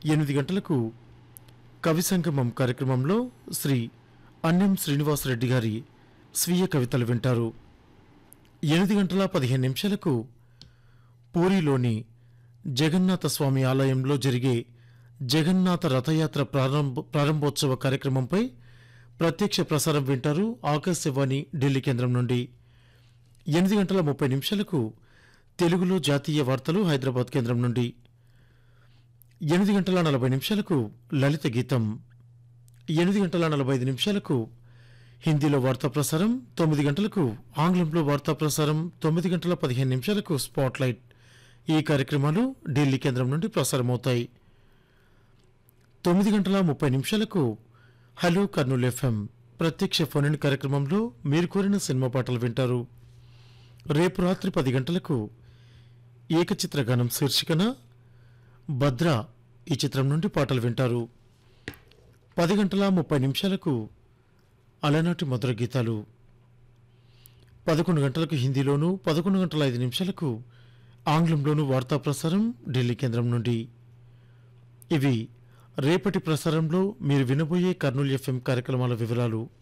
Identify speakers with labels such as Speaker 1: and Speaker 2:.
Speaker 1: ఎనిమిది గంటలకు కవి సంగమం కార్యక్రమంలో శ్రీ అన్నం శ్రీనివాసరెడ్డి గారి స్వీయ కవితలు వింటారు ఎనిమిది గంటల పదిహేను నిమిషాలకు పూరిలోని జగన్నాథ స్వామి ఆలయంలో జరిగే జగన్నాథ రథయాత్ర ప్రారంభ ప్రారంభోత్సవ కార్యక్రమంపై ప్రత్యక్ష ప్రసారం వింటారు ఆకాశవాణి ఢిల్లీ కేంద్రం నుండి ఎనిమిది గంటల ముప్పై నిమిషాలకు తెలుగులో జాతీయ వార్తలు హైదరాబాద్ కేంద్రం నుండి ఎనిమిది గంటల నలభై నిమిషాలకు లలిత గీతం ఎనిమిది గంటల నలభై ఐదు నిమిషాలకు హిందీలో వార్తా ప్రసారం తొమ్మిది గంటలకు ఆంగ్లంలో వార్తా ప్రసారం తొమ్మిది గంటల పదిహేను నిమిషాలకు స్పాట్లైట్ ఈ కార్యక్రమాలు ఢిల్లీ కేంద్రం నుండి ప్రసారమవుతాయి తొమ్మిది గంటల ముప్పై నిమిషాలకు హలో కర్నూలు ఎఫ్ఎం ప్రత్యక్ష ఫోన్ కార్యక్రమంలో మీరు కోరిన సినిమా పాటలు వింటారు రేపు రాత్రి పది గంటలకు ఏకచిత్ర గానం శీర్షికన భద్ర ఈ చిత్రం నుండి పాటలు వింటారు పది గంటల ముప్పై నిమిషాలకు అలనాటి మధుర గీతాలు పదకొండు గంటలకు హిందీలోను పదకొండు గంటల ఐదు నిమిషాలకు ఆంగ్లంలోను వార్తా ప్రసారం ఢిల్లీ కేంద్రం నుండి ఇవి రేపటి ప్రసారంలో మీరు వినబోయే కర్నూలు ఎఫ్ఎం కార్యక్రమాల వివరాలు